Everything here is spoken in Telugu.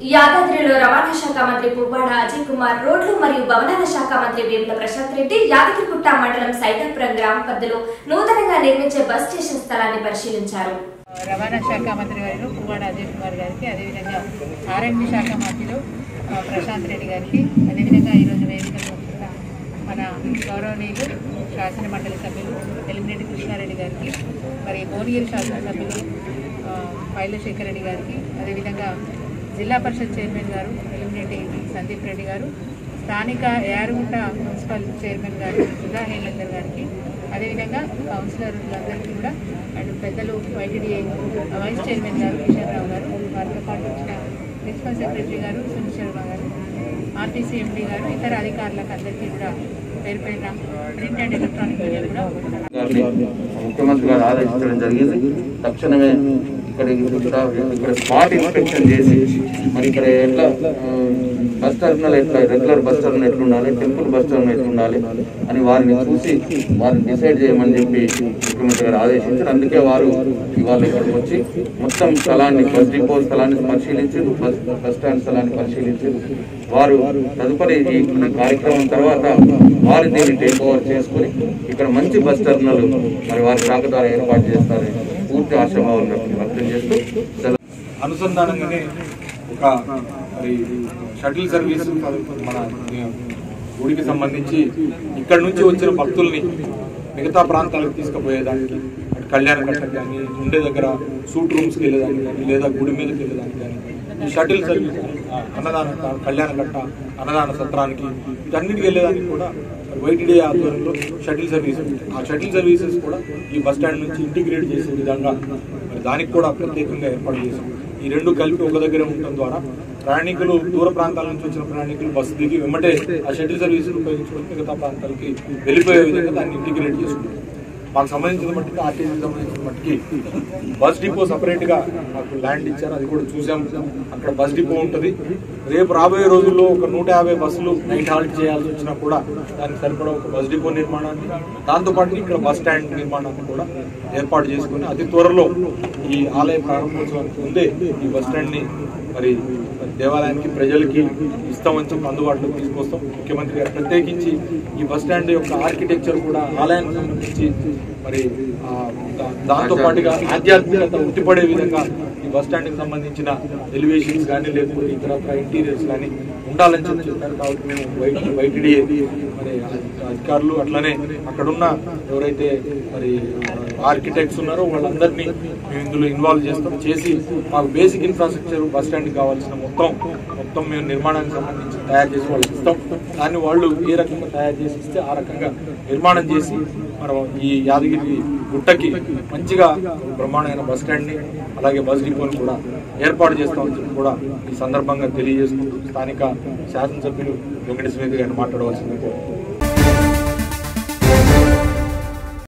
యాదాద్రిలో రవాణా శాఖ మంత్రి పువ్వాడ అజయ్ కుమార్ రోడ్లు మరియు భవనాల శాఖ మంత్రి వేముల ప్రశాంత్ రెడ్డి యాదగిరిగుట్ట మండలం సైదాపురం గ్రామ పరిధిలో నూతనంగా నిర్మించే బస్ స్టేషన్ స్థలాన్ని పరిశీలించారు రవాణా శాఖ మంత్రి గారు పువ్వాడ అజయ్ కుమార్ గారికి అదేవిధంగా ఆర్ఎండ్బి శాఖ మంత్రులు ఆ, ప్రశాంత్ రెడ్డి గారికి అదేవిధంగా ఈరోజు వేదికలో ఉన్న మన గౌరవనీయులు శాసన మండలి సభ్యులు ఎలిమినేటి కృష్ణారెడ్డి గారికి మరి భువనగిరి శాసనసభ్యులు ఆ, పైలశేఖర్ రెడ్డి గారికి అదేవిధంగా జిల్లా పరిషత్ చైర్మన్ గారు ఎలిమినేటి సందీప్ రెడ్డి గారు స్థానిక యారుగుంట మున్సిపల్ చైర్మన్ గారు సుధా హేమేందర్ గారికి అదేవిధంగా కౌన్సిలర్లందరికీ కూడా అండ్ పెద్దలు వైటీడీఏ వైస్ చైర్మన్ గారు కిషన్ రావు గారు వారితో పాటు వచ్చిన ప్రిన్సిపల్ సెక్రటరీ గారు సునీల్ శర్మ గారు ఆర్టీసీ ఎండీ గారు ఇతర అధికారులకు అందరికీ కూడా పేరు పేరున ప్రింట్ అండ్ ఎలక్ట్రానిక్ మీడియా కూడా గారిని ముఖ్యమంత్రి గారు ఆదేశించడం జరిగింది తక్షణమే ఇక్కడ ఇక్కడ ఇక్కడ స్పాట్ ఇన్స్పెక్షన్ చేసి మరి ఇక్కడ ఎట్లా ఆ, బస్ టర్మినల్ ఎట్లా రెగ్యులర్ బస్ టర్మినల్ ఎట్లా ఉండాలి టెంపుల్ బస్ టర్మినల్ ఎట్లా ఉండాలి అని వారిని చూసి వారిని డిసైడ్ చేయమని చెప్పి ముఖ్యమంత్రి గారు ఆదేశించారు అందుకే వారు ఇవాళ ఇక్కడికి వచ్చి మొత్తం స్థలాన్ని బస్ డిపో స్థలాన్ని పరిశీలించి బస్ బస్ స్టాండ్ స్థలాన్ని పరిశీలించి వారు తదుపరి ఈ కార్యక్రమం తర్వాత వారు దీన్ని టేక్ ఓవర్ చేసుకుని ఇక్కడ మంచి బస్ టర్మినల్ మరి వారి శాఖ ద్వారా ఏర్పాటు చేస్తారని పూర్తి ఆశాభావం వ్యక్తం చేస్తూ సెలవు అనుసంధానంగానే ఒక మరి షటిల్ సర్వీస్ మన గుడికి సంబంధించి ఇక్కడ నుంచి వచ్చిన భక్తుల్ని మిగతా ప్రాంతాలకు తీసుకుపోయేదానికి అటు కళ్యాణ కట్టకు కానీ ఉండే దగ్గర సూట్ రూమ్స్కి వెళ్ళేదానికి కానీ లేదా గుడి మీదకి వెళ్ళేదానికి కానీ ఈ షటిల్ సర్వీస్ ఆ, అన్నదాన కళ్యాణ కట్ట అన్నదాన సత్రానికి వీటన్నిటికి వెళ్ళేదానికి కూడా వైటీడీ ఆధ్వర్యంలో షటిల్ సర్వీస్ ఉంది. ఆ షటిల్ సర్వీసెస్ కూడా ఈ బస్ స్టాండ్ నుంచి ఇంటిగ్రేట్ చేసే విధంగా మరి దానికి కూడా ప్రత్యేకంగా ఏర్పాటు చేశాం ఈ రెండు కలిపి ఒక దగ్గర ఉండటం ద్వారా ప్రయాణికులు దూర ప్రాంతాల నుంచి వచ్చిన ప్రయాణికులు బస్సు దిగి వెంబటే ఆ షటిల్ సర్వీస్ ఉపయోగించుకొని మిగతా ప్రాంతాలకి వెళ్ళిపోయే విధంగా దాన్ని ఇంటిగ్రేట్ చేసుకుంటాం మాకు సంబంధించిన మట్టికి ఆర్టీసీకి సంబంధించిన మట్టికి బస్ డిపో సపరేట్ గా మాకు ల్యాండ్ ఇచ్చారు అది కూడా చూసాం అక్కడ బస్ డిపో ఉంటుంది రేపు రాబోయే రోజుల్లో ఒక నూట యాభై బస్సులు నైట్ హాల్ట్ చేయాల్సి వచ్చినా కూడా దానికి సరిపడా ఒక బస్ డిపో నిర్మాణాన్ని దాంతోపాటు ఇక్కడ బస్ స్టాండ్ నిర్మాణాన్ని కూడా ఏర్పాటు చేసుకుని అతి త్వరలో ఈ ఆలయ ప్రారంభోత్సవానికి ముందే ఈ బస్ స్టాండ్ ని మరి మరి దేవాలయానికి ప్రజలకి ఇస్తామని చెప్పి అందుబాటులోకి తీసుకొస్తాం ముఖ్యమంత్రి గారు ప్రత్యేకించి ఈ బస్ స్టాండ్ యొక్క ఆర్కిటెక్చర్ కూడా ఆలయానికి సంబంధించి మరి ఆ, దా- దాంతో పాటుగా ఆధ్యాత్మికత ఉట్టిపడే విధంగా ఈ బస్ స్టాండ్ కి సంబంధించిన ఎలివేషన్స్ కానీ లేకపోతే ఇతరత్ర ఇంటీరియర్స్ కానీ ఉండాలని చెప్పి చెప్పారు కాబట్టి మేము వైట్ వైటీడీఏ మరి అధికారులు అట్లనే అక్కడున్న ఎవరైతే మరి ఆర్కిటెక్ట్స్ ఉన్నారో వాళ్ళందరినీ మేము ఇందులో ఇన్వాల్వ్ చేస్తాం చేసి మాకు బేసిక్ ఇన్ఫ్రాస్ట్రక్చర్ బస్ స్టాండ్ కావాల్సిన మొత్తం మొత్తం మేము నిర్మాణానికి సంబంధించి తయారు చేసి వాళ్ళకి ఇస్తాం దాన్ని వాళ్ళు ఏ రకంగా తయారు చేసి ఇస్తే ఆ రకంగా నిర్మాణం చేసి మనం ఈ యాదగిరి గుట్టకి మంచిగా బ్రహ్మాండమైన బస్ స్టాండ్ ని అలాగే బస్ డిపోని కూడా ఏర్పాటు చేస్తామని చెప్పి కూడా ఈ సందర్భంగా తెలియజేసుకుంటూ స్థానిక శాసనసభ్యులు వెంకటేశ్వర గారిని మాట్లాడవలసింది కోరుతున్నాను.